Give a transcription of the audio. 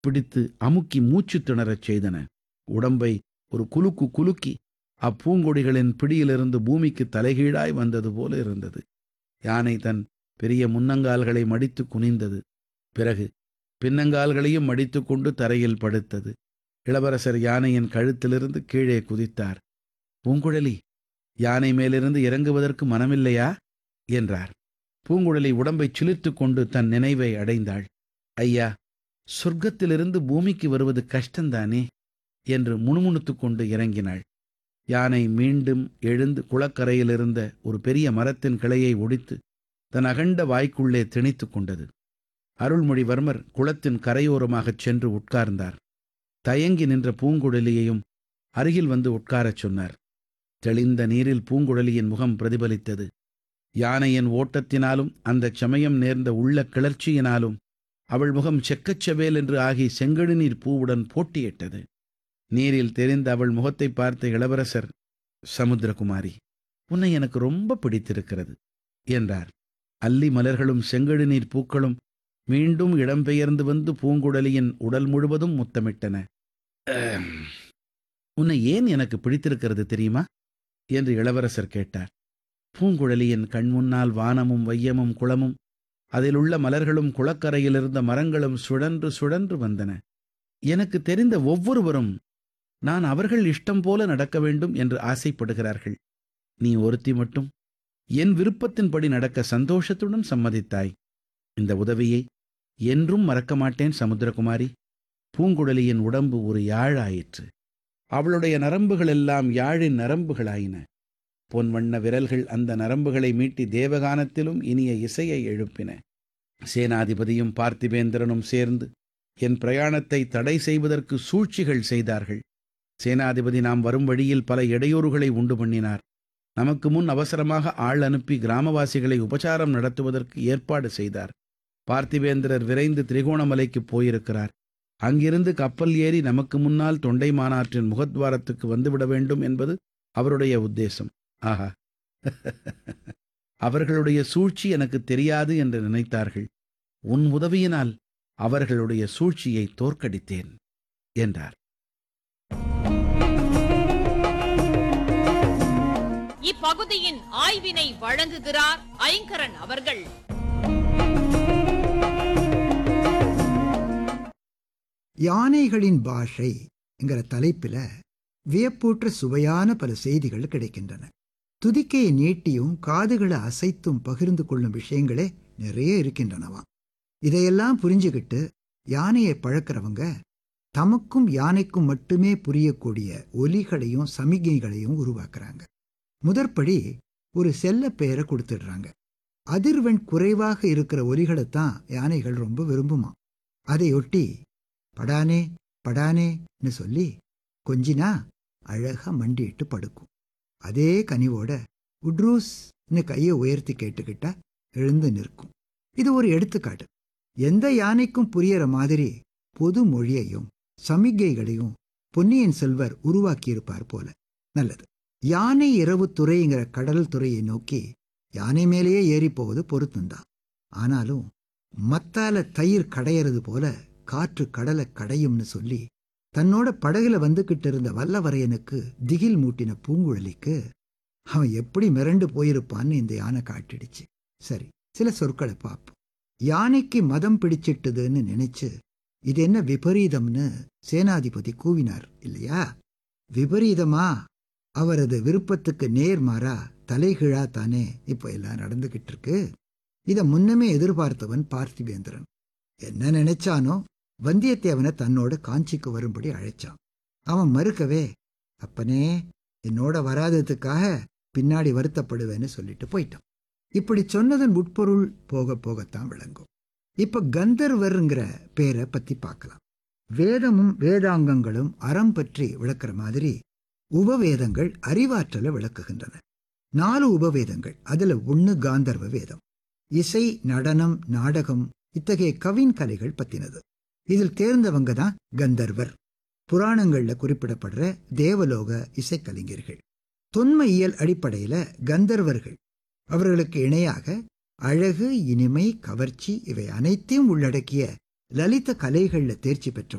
பிடித்து அமுக்கி மூச்சு திணறச் செய்தன உடம்பை ஒரு குலுக்கு குலுக்கி அப்பூங்கொடிகளின் பிடியிலிருந்து பூமிக்கு தலைகீழாய் வந்தது போல இருந்தது யானை தன் பெரிய முன்னங்கால்களை மடித்து குனிந்தது பிறகு பின்னங்கால்களையும் மடித்துக்கொண்டு தரையில் படுத்தது இளவரசர் யானையின் கழுத்திலிருந்து கீழே குதித்தார் பூங்குழலி யானை மேலிருந்து இறங்குவதற்கு மனமில்லையா என்றார் பூங்குழலி உடம்பைச் சிலிர்த்துக் கொண்டு தன் நினைவை அடைந்தாள் ஐயா சொர்க்கத்திலிருந்து பூமிக்கு வருவது கஷ்டந்தானே என்று முணுமுணுத்துக் கொண்டு இறங்கினாள் யானை மீண்டும் எழுந்து குளக்கரையிலிருந்த ஒரு பெரிய மரத்தின் கிளையை ஒடித்து தன் அகண்ட வாய்க்குள்ளே திணித்துக் கொண்டது அருள்மொழிவர்மர் குளத்தின் கரையோரமாகச் சென்று உட்கார்ந்தார் தயங்கி நின்ற பூங்குழலியையும் அருகில் வந்து உட்காரச் சொன்னார் தெளிந்த நீரில் பூங்குழலியின் முகம் பிரதிபலித்தது யானையின் ஓட்டத்தினாலும் அந்தச் சமயம் நேர்ந்த உள்ள கிளர்ச்சியினாலும் அவள் முகம் செக்கச்செவேல் என்று ஆகி செங்கழுநீர் பூவுடன் போட்டியிட்டது நீரில் தெரிந்த அவள் முகத்தை பார்த்த இளவரசர் சமுத்திரகுமாரி உன்னை எனக்கு ரொம்ப பிடித்திருக்கிறது என்றார் அல்லி மலர்களும் செங்கழுநீர் பூக்களும் மீண்டும் இடம்பெயர்ந்து வந்து பூங்குழலியின் உடல் முழுவதும் முத்தமிட்டன "அம், உன்னை ஏன் எனக்கு பிடித்திருக்கிறது தெரியுமா என்று இளவரசர் கேட்டார் பூங்குழலியின் கண்முன்னால் வானமும் வையமும் குளமும் அதிலுள்ள மலர்களும் குளக்கரையிலிருந்த மரங்களும் சுழன்று சுழன்று வந்தன எனக்கு தெரிந்த ஒவ்வொருவரும் நான் அவர்கள் இஷ்டம் போல நடக்க வேண்டும் என்று ஆசைப்படுகிறார்கள் நீ ஒருத்தி மட்டும் என் விருப்பத்தின்படி நடக்க சந்தோஷத்துடன் சம்மதித்தாய் இந்த உதவியை என்றும் மறக்க மாட்டேன் சமுத்திரகுமாரி பூங்குழலியின் உடம்பு ஒரு யாழ் ஆயிற்று அவளுடைய நரம்புகள் எல்லாம் யாழின் நரம்புகளாயின பொன்வண்ண விரல்கள் அந்த நரம்புகளை மீட்டி தேவகானத்திலும் இனிய இசையை எழுப்பின சேனாதிபதியும் பார்த்திபேந்திரனும் சேர்ந்து என் பிரயாணத்தை தடை செய்வதற்கு சூழ்ச்சிகள் செய்தார்கள் சேனாதிபதி நாம் வரும் வழியில் பல இடையூறுகளை உண்டு பண்ணினார் நமக்கு முன் அவசரமாக ஆள் அனுப்பி கிராமவாசிகளை உபசாரம் நடத்துவதற்கு ஏற்பாடு செய்தார் பார்த்திபேந்திரர் விரைந்து திரிகோணமலைக்கு போயிருக்கிறார் அங்கிருந்து கப்பல் ஏறி நமக்கு முன்னால் தொண்டை மாநாட்டின் முகத்வாரத்துக்கு வந்துவிட வேண்டும் என்பது அவருடைய உத்தேசம் ஆஹா அவர்களுடைய சூழ்ச்சி எனக்கு தெரியாது என்று நினைத்தார்கள் உன் உதவியினால் அவர்களுடைய சூழ்ச்சியை தோற்கடித்தேன் என்றார் இப்பகுதியின் ஆய்வினை வழங்குகிறார் ஐங்கரன் அவர்கள் யானைகளின் பாஷை என்கிற தலைப்பில் வியப்பூற்ற சுவையான பல செய்திகள் கிடைக்கின்றன துதிக்கையை நீட்டியும் காதுகளை அசைத்தும் பகிர்ந்து கொள்ளும் விஷயங்களே நிறைய இருக்கின்றனவாம் இதையெல்லாம் புரிஞ்சுக்கிட்டு யானையை பழக்கிறவங்க தமக்கும் யானைக்கும் மட்டுமே புரியக்கூடிய ஒலிகளையும் சமிகைகளையும் உருவாக்குறாங்க முதற்படி ஒரு செல்ல பெயரை கொடுத்துடுறாங்க அதிர்வெண் குறைவாக இருக்கிற ஒலிகளைத்தான் யானைகள் ரொம்ப விரும்புமா அதையொட்டி படானே படானேன்னு சொல்லி கொஞ்சினா அழகா மண்டிட்டு படுக்கும் அதே கனிவோட உட்ரூஸ்னு கையை உயர்த்தி கேட்டுக்கிட்டா எழுந்து நிற்கும் இது ஒரு எடுத்துக்காட்டு எந்த யானைக்கும் புரியற மாதிரி பொது மொழியையும் சமிக்கைகளையும் பொன்னியின் செல்வர் உருவாக்கியிருப்பார் போல நல்லது யானை இரவு துறைங்கிற கடல் துறையை நோக்கி யானை மேலேயே ஏறி போவது பொருத்தம்தான் ஆனாலும் மத்தால தயிர் கடையறது போல காற்று கடலை கடையும்னு சொல்லி தன்னோட படகுல வந்துகிட்டு இருந்த வல்லவரையனுக்கு திகில் மூட்டின பூங்குழலிக்கு அவன் எப்படி மிரண்டு போயிருப்பான்னு இந்த யானை காட்டிடுச்சு சரி சில சொற்களை பார்ப்போம் யானைக்கு மதம் பிடிச்சிட்டுதுன்னு நினைச்சு இது என்ன விபரீதம்னு சேனாதிபதி கூவினார் இல்லையா விபரீதமா அவரது விருப்பத்துக்கு நேர்மாறா தலைகீழா தானே இப்போ எல்லாம் நடந்துகிட்டு இருக்கு இத முன்னமே எதிர்பார்த்தவன் பார்த்திபேந்திரன் என்ன நினைச்சானோ வந்தியத்தேவனை தன்னோட காஞ்சிக்கு வரும்படி அழைச்சான் அவன் மறுக்கவே அப்பனே என்னோட வராததுக்காக பின்னாடி வருத்தப்படுவேன்னு சொல்லிட்டு போயிட்டான் இப்படி சொன்னதன் உட்பொருள் போக போகத்தான் விளங்கும் இப்ப கந்தர்வர்ங்கிற பேரை பத்தி பார்க்கலாம் வேதமும் வேதாங்கங்களும் அறம் பற்றி விளக்குற மாதிரி உபவேதங்கள் அறிவாற்றலை விளக்குகின்றன நாலு உபவேதங்கள் அதுல ஒண்ணு காந்தர்வ வேதம் இசை நடனம் நாடகம் இத்தகைய கவின் கலைகள் பத்தினது இதில் தேர்ந்தவங்க தான் கந்தர்வர் புராணங்கள்ல குறிப்பிடப்படுற தேவலோக இசைக்கலைஞர்கள் தொன்மையியல் அடிப்படையில கந்தர்வர்கள் அவர்களுக்கு இணையாக அழகு இனிமை கவர்ச்சி இவை அனைத்தையும் உள்ளடக்கிய லலித கலைகள்ல தேர்ச்சி பெற்றவங்க